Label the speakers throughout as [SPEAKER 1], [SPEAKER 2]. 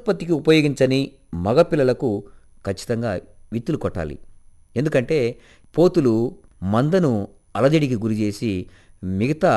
[SPEAKER 1] సంతానోత్పత్తికి ఉపయోగించని మగపిల్లలకు ఖచ్చితంగా విత్తులు కొట్టాలి ఎందుకంటే పోతులు మందను అలజడికి గురి చేసి మిగతా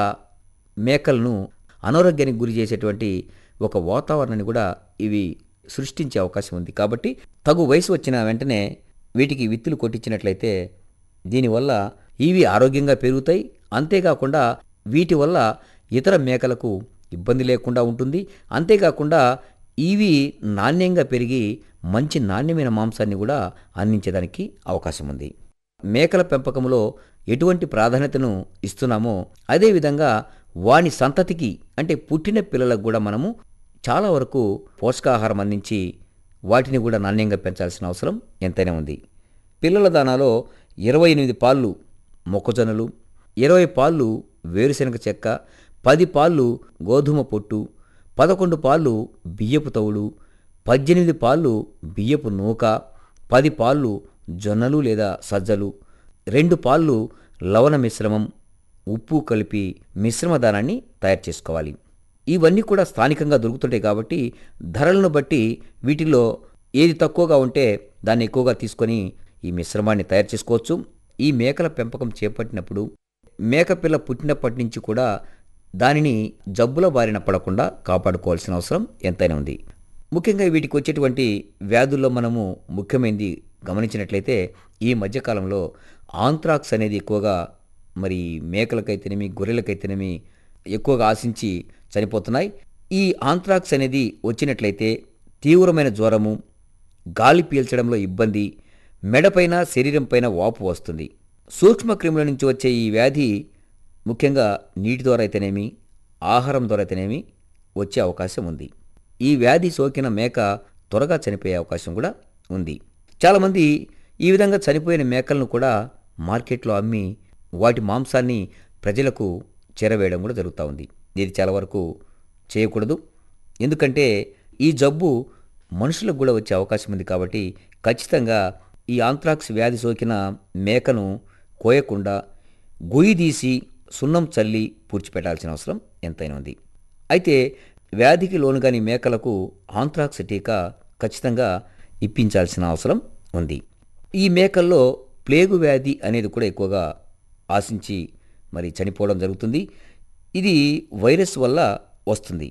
[SPEAKER 1] మేకలను అనారోగ్యానికి గురి చేసేటువంటి ఒక వాతావరణాన్ని కూడా ఇవి సృష్టించే అవకాశం ఉంది కాబట్టి తగు వయసు వచ్చిన వెంటనే వీటికి విత్తులు కొట్టించినట్లయితే దీనివల్ల ఇవి ఆరోగ్యంగా పెరుగుతాయి అంతేకాకుండా వీటి వల్ల ఇతర మేకలకు ఇబ్బంది లేకుండా ఉంటుంది అంతేకాకుండా ఇవి నాణ్యంగా పెరిగి మంచి నాణ్యమైన మాంసాన్ని కూడా అందించడానికి అవకాశం ఉంది మేకల పెంపకంలో ఎటువంటి ప్రాధాన్యతను ఇస్తున్నామో అదేవిధంగా వాని సంతతికి అంటే పుట్టిన పిల్లలకు కూడా మనము చాలా వరకు పోషకాహారం అందించి వాటిని కూడా నాణ్యంగా పెంచాల్సిన అవసరం ఎంతైనా ఉంది పిల్లల దానాలో ఇరవై ఎనిమిది పాళ్ళు మొక్కజొన్నలు ఇరవై పాళ్ళు వేరుశనగ చెక్క పది పాళ్ళు గోధుమ పొట్టు పదకొండు పాళ్ళు బియ్యపు తవుడు పద్దెనిమిది పాళ్ళు బియ్యపు నూక పది పాళ్ళు జొన్నలు లేదా సజ్జలు రెండు పాళ్ళు లవణ మిశ్రమం ఉప్పు కలిపి మిశ్రమ దానాన్ని తయారు చేసుకోవాలి ఇవన్నీ కూడా స్థానికంగా దొరుకుతుంటాయి కాబట్టి ధరలను బట్టి వీటిలో ఏది తక్కువగా ఉంటే దాన్ని ఎక్కువగా తీసుకొని ఈ మిశ్రమాన్ని తయారు చేసుకోవచ్చు ఈ మేకల పెంపకం చేపట్టినప్పుడు మేకపిల్ల పుట్టినప్పటి నుంచి కూడా దానిని జబ్బుల బారిన పడకుండా కాపాడుకోవాల్సిన అవసరం ఎంతైనా ఉంది ముఖ్యంగా వీటికి వచ్చేటువంటి వ్యాధుల్లో మనము ముఖ్యమైనది గమనించినట్లయితే ఈ మధ్యకాలంలో ఆంథ్రాక్స్ అనేది ఎక్కువగా మరి మేకలకైతేనేమి గొర్రెలకైతేనేమి ఎక్కువగా ఆశించి చనిపోతున్నాయి ఈ ఆంథ్రాక్స్ అనేది వచ్చినట్లయితే తీవ్రమైన జ్వరము గాలి పీల్చడంలో ఇబ్బంది మెడపైన శరీరంపైన వాపు వస్తుంది సూక్ష్మక్రిముల నుంచి వచ్చే ఈ వ్యాధి ముఖ్యంగా నీటి ద్వారా అయితేనేమి ఆహారం ద్వారా అయితేనేమి వచ్చే అవకాశం ఉంది ఈ వ్యాధి సోకిన మేక త్వరగా చనిపోయే అవకాశం కూడా ఉంది చాలామంది ఈ విధంగా చనిపోయిన మేకలను కూడా మార్కెట్లో అమ్మి వాటి మాంసాన్ని ప్రజలకు చేరవేయడం కూడా జరుగుతూ ఉంది ఇది చాలా వరకు చేయకూడదు ఎందుకంటే ఈ జబ్బు మనుషులకు కూడా వచ్చే అవకాశం ఉంది కాబట్టి ఖచ్చితంగా ఈ ఆంథ్రాక్స్ వ్యాధి సోకిన మేకను కోయకుండా గొయ్యి తీసి సున్నం చల్లి పూడ్చిపెట్టాల్సిన అవసరం ఎంతైనా ఉంది అయితే వ్యాధికి లోనుగాని మేకలకు ఆంథ్రాక్స్ టీకా ఖచ్చితంగా ఇప్పించాల్సిన అవసరం ఉంది ఈ మేకల్లో ప్లేగు వ్యాధి అనేది కూడా ఎక్కువగా ఆశించి మరి చనిపోవడం జరుగుతుంది ఇది వైరస్ వల్ల వస్తుంది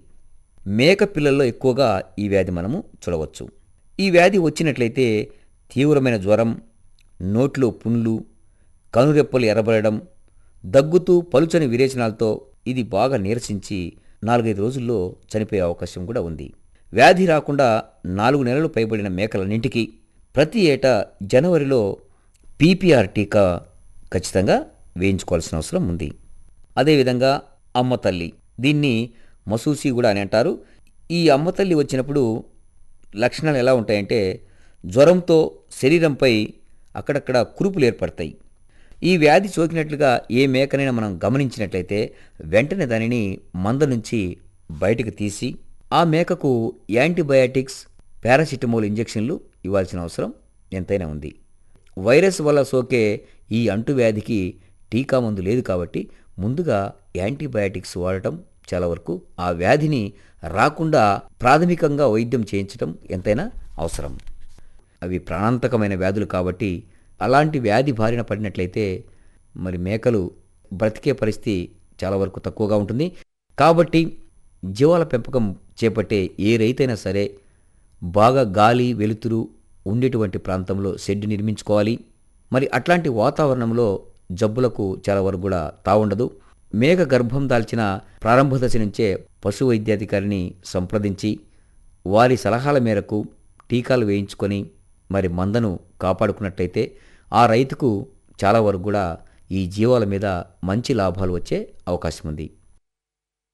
[SPEAKER 1] మేక పిల్లల్లో ఎక్కువగా ఈ వ్యాధి మనము చూడవచ్చు ఈ వ్యాధి వచ్చినట్లయితే తీవ్రమైన జ్వరం నోట్లో పుండ్లు కనురెప్పలు ఎర్రబడడం దగ్గుతూ పలుచని విరేచనాలతో ఇది బాగా నీరసించి నాలుగైదు రోజుల్లో చనిపోయే అవకాశం కూడా ఉంది వ్యాధి రాకుండా నాలుగు నెలలు పైబడిన మేకలన్నింటికి ప్రతి ఏటా జనవరిలో పీపీఆర్ టీకా ఖచ్చితంగా వేయించుకోవాల్సిన అవసరం ఉంది అదేవిధంగా అమ్మ తల్లి దీన్ని మసూసి కూడా అని అంటారు ఈ అమ్మ తల్లి వచ్చినప్పుడు లక్షణాలు ఎలా ఉంటాయంటే జ్వరంతో శరీరంపై అక్కడక్కడ కురుపులు ఏర్పడతాయి ఈ వ్యాధి సోకినట్లుగా ఏ మేకనైనా మనం గమనించినట్లయితే వెంటనే దానిని మంద నుంచి బయటకు తీసి ఆ మేకకు యాంటీబయాటిక్స్ పారాసిటమోల్ ఇంజెక్షన్లు ఇవ్వాల్సిన అవసరం ఎంతైనా ఉంది వైరస్ వల్ల సోకే ఈ అంటువ్యాధికి టీకా మందు లేదు కాబట్టి ముందుగా యాంటీబయాటిక్స్ వాడటం చాలా వరకు ఆ వ్యాధిని రాకుండా ప్రాథమికంగా వైద్యం చేయించడం ఎంతైనా అవసరం అవి ప్రాణాంతకమైన వ్యాధులు కాబట్టి అలాంటి వ్యాధి బారిన పడినట్లయితే మరి మేకలు బ్రతికే పరిస్థితి చాలా వరకు తక్కువగా ఉంటుంది కాబట్టి జీవాల పెంపకం చేపట్టే ఏ రైతైనా సరే బాగా గాలి వెలుతురు ఉండేటువంటి ప్రాంతంలో షెడ్ నిర్మించుకోవాలి మరి అట్లాంటి వాతావరణంలో జబ్బులకు చాలా వరకు కూడా తావుండదు మేఘ గర్భం దాల్చిన ప్రారంభ దశ నుంచే పశు వైద్యాధికారిని సంప్రదించి వారి సలహాల మేరకు టీకాలు వేయించుకొని మరి మందను కాపాడుకున్నట్టయితే ఆ రైతుకు చాలా వరకు కూడా ఈ జీవాల మీద మంచి లాభాలు వచ్చే అవకాశం ఉంది